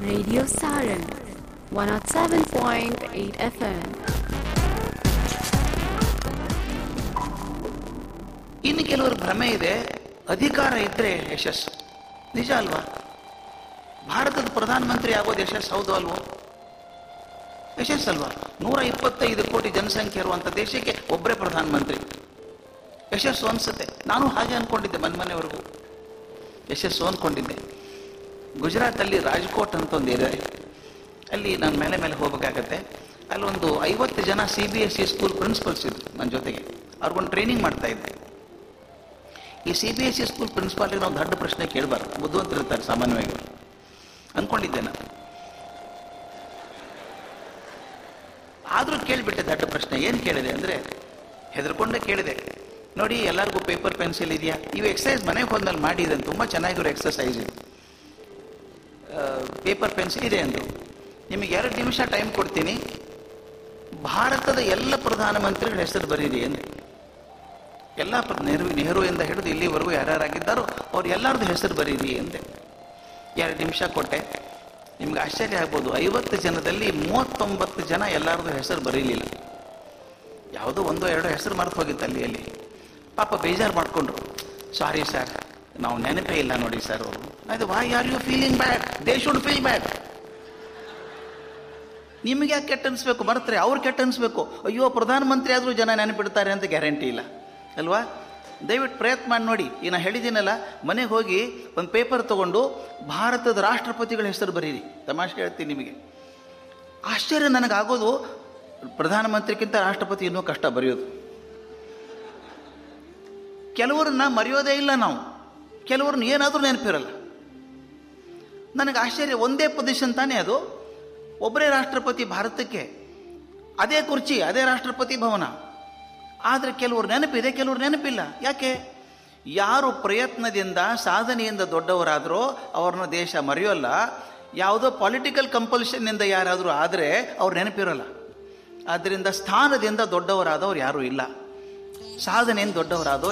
Radio Saran 107.8 FM. ಇನ್ನು ಕೆಲವರು ಭ್ರಮೆ ಇದೆ ಅಧಿಕಾರ ಇದ್ರೆ ಯಶಸ್ಸು ನಿಜ ಅಲ್ವಾ ಭಾರತದ ಪ್ರಧಾನಮಂತ್ರಿ ಆಗೋದು ಯಶಸ್ಸು ಹೌದು ಅಲ್ವೋ ಯಶಸ್ಸಲ್ವಾ ನೂರ ಇಪ್ಪತ್ತೈದು ಕೋಟಿ ಜನಸಂಖ್ಯೆ ಇರುವಂಥ ದೇಶಕ್ಕೆ ಒಬ್ಬರೇ ಪ್ರಧಾನಮಂತ್ರಿ ಯಶಸ್ಸು ಅನ್ಸುತ್ತೆ ನಾನು ಹಾಗೆ ಅನ್ಕೊಂಡಿದ್ದೆ ಮನ್ಮನೆವರೆಗೂ ಯಶಸ್ಸು ಅನ್ಕೊಂಡಿದ್ದೆ ಗುಜರಾತಲ್ಲಿ ರಾಜ್ಕೋಟ್ ಅಂತ ಒಂದು ಇದೆ ಅಲ್ಲಿ ನಾನು ಮೇಲೆ ಮೇಲೆ ಹೋಗಬೇಕಾಗತ್ತೆ ಅಲ್ಲೊಂದು ಐವತ್ತು ಜನ C B S C school principals ಇದ್ರು ನನ್ನ ಜೊತೆಗೆ ಅವ್ರಿಗೊಂದು ಟ್ರೈನಿಂಗ್ ಮಾಡ್ತಾ ಇದ್ದೆ ಈ C B S C school ಪ್ರಿನ್ಸಿಪಾಲ್ಗೆ ನಾವು ದೊಡ್ಡ ಪ್ರಶ್ನೆ ಕೇಳಬಾರ್ದು ಬುದ್ಧಿವಂತರಿರ್ತಾರೆ ಸಾಮಾನ್ಯವಾಗಿ ಅವ್ರು. ಅನ್ಕೊಂಡಿದ್ದೆ ನಾನು ಆದರೂ ಕೇಳಿಬಿಟ್ಟೆ ದೊಡ್ಡ ಪ್ರಶ್ನೆ ಏನು ಕೇಳಿದೆ ಅಂದರೆ ಹೆದರ್ಕೊಂಡೇ ಕೇಳಿದೆ ನೋಡಿ ಎಲ್ಲರಿಗೂ ಪೇಪರ್ ಪೆನ್ಸಿಲ್ ಇದೆಯಾ ಇವು ಎಕ್ಸಸೈಸ್ ಮನೆಗೆ ಹೋದ್ಮೇಲೆ ಮಾಡಿದ್ರೆ ತುಂಬ ಚೆನ್ನಾಗಿರೋ ಎಕ್ಸಸೈಸ್ ಇದು ಪೇಪರ್ ಪೆನ್ಸಿಲ್ ಇದೆ ಅಂದರು ನಿಮಗೆ ಎರಡು ನಿಮಿಷ ಟೈಮ್ ಕೊಡ್ತೀನಿ ಭಾರತದ ಎಲ್ಲ ಪ್ರಧಾನಮಂತ್ರಿಗಳ ಹೆಸರು ಬರೀರಿ ಅಂದರೆ ಎಲ್ಲ ಪ್ರ- ನೆಹರು ನೆಹರುವಿಂದ ಹಿಡಿದು ಇಲ್ಲಿವರೆಗೂ ಯಾರ್ಯಾರಾಗಿದ್ದಾರೋ ಅವ್ರು ಎಲ್ಲರದ್ದು ಹೆಸರು ಬರೀರಿ ಅಂದೆ ಎರಡು ನಿಮಿಷ ಕೊಟ್ಟೆ ನಿಮ್ಗೆ ಆಶ್ಚರ್ಯ ಆಗ್ಬೋದು ಐವತ್ತು ಜನದಲ್ಲಿ ಮೂವತ್ತೊಂಬತ್ತು ಜನ ಎಲ್ಲರದ್ದು ಹೆಸರು ಬರೀಲಿಲ್ಲ ಯಾವುದೋ ಒಂದೋ ಎರಡೋ ಹೆಸರು ಮರೆತು ಹೋಗಿತ್ತು ಅಲ್ಲಿ ಅಲ್ಲಿ ಪಾಪ ಬೇಜಾರು ಮಾಡ್ಕೊಂಡ್ರು ಸಾರಿ ಸರ್ ನಾವು ನೆನಪೇ ಇಲ್ಲ ನೋಡಿ ಸರ್ ಅವರು ಅದು why are you feeling bad they should feel bad ನಿಮಗೆ ಯಾಕೆ ಕೆಟ್ಟ ಅನ್ಸ್ಬೇಕು ಬರ್ತಾರೆ ಅವ್ರು ಕೆಟ್ಟ ಅನ್ಸ್ಬೇಕು ಅಯ್ಯೋ ಪ್ರಧಾನಮಂತ್ರಿ ಆದರೂ ಜನ ನೆನಪಿಡ್ತಾರೆ ಅಂತ ಗ್ಯಾರಂಟಿ ಇಲ್ಲ ಅಲ್ವಾ ದಯವಿಟ್ಟು ಪ್ರಯತ್ನ ಮಾಡಿ ನೋಡಿ ಈಗ ನಾ ಹೇಳಿದ್ದೀನಲ್ಲ ಮನೆಗೆ ಹೋಗಿ ಒಂದು ಪೇಪರ್ ತಗೊಂಡು ಭಾರತದ ರಾಷ್ಟ್ರಪತಿಗಳ ಹೆಸರು ಬರೀರಿ ತಮಾಷೆ ಹೇಳ್ತೀನಿ ನಿಮಗೆ ಆಶ್ಚರ್ಯ ನನಗಾಗೋದು ಪ್ರಧಾನಮಂತ್ರಿಗಿಂತ ರಾಷ್ಟ್ರಪತಿ ಇನ್ನೂ ಕಷ್ಟ ಬರೆಯೋದು ಕೆಲವರನ್ನ ಮರೆಯೋದೇ ಇಲ್ಲ ನಾವು ಕೆಲವ್ರನ್ನ ಏನಾದರೂ ನೆನಪಿರಲ್ಲ ನನಗೆ ಆಶ್ಚರ್ಯ ಒಂದೇ ಪೊಸಿಷನ್ ತಾನೇ ಅದು ಒಬ್ಬರೇ ರಾಷ್ಟ್ರಪತಿ ಭಾರತಕ್ಕೆ ಅದೇ ಕುರ್ಚಿ ಅದೇ ರಾಷ್ಟ್ರಪತಿ ಭವನ ಆದರೆ ಕೆಲವರು ನೆನಪಿದೆ ಕೆಲವರು ನೆನಪಿಲ್ಲ ಯಾಕೆ ಯಾರು ಪ್ರಯತ್ನದಿಂದ ಸಾಧನೆಯಿಂದ ದೊಡ್ಡವರಾದರೂ ಅವ್ರನ್ನ ದೇಶ ಮರೆಯೋಲ್ಲ ಯಾವುದೋ ಪೊಲಿಟಿಕಲ್ ಕಂಪಲ್ಷನ್ನಿಂದ ಯಾರಾದರೂ ಆದರೆ ಅವ್ರು ನೆನಪಿರೋಲ್ಲ ಆದ್ದರಿಂದ ಸ್ಥಾನದಿಂದ ದೊಡ್ಡವರಾದವ್ರು ಯಾರೂ ಇಲ್ಲ ಸಾಧನೆಯಿಂದ ದೊಡ್ಡವರಾದವ್ರು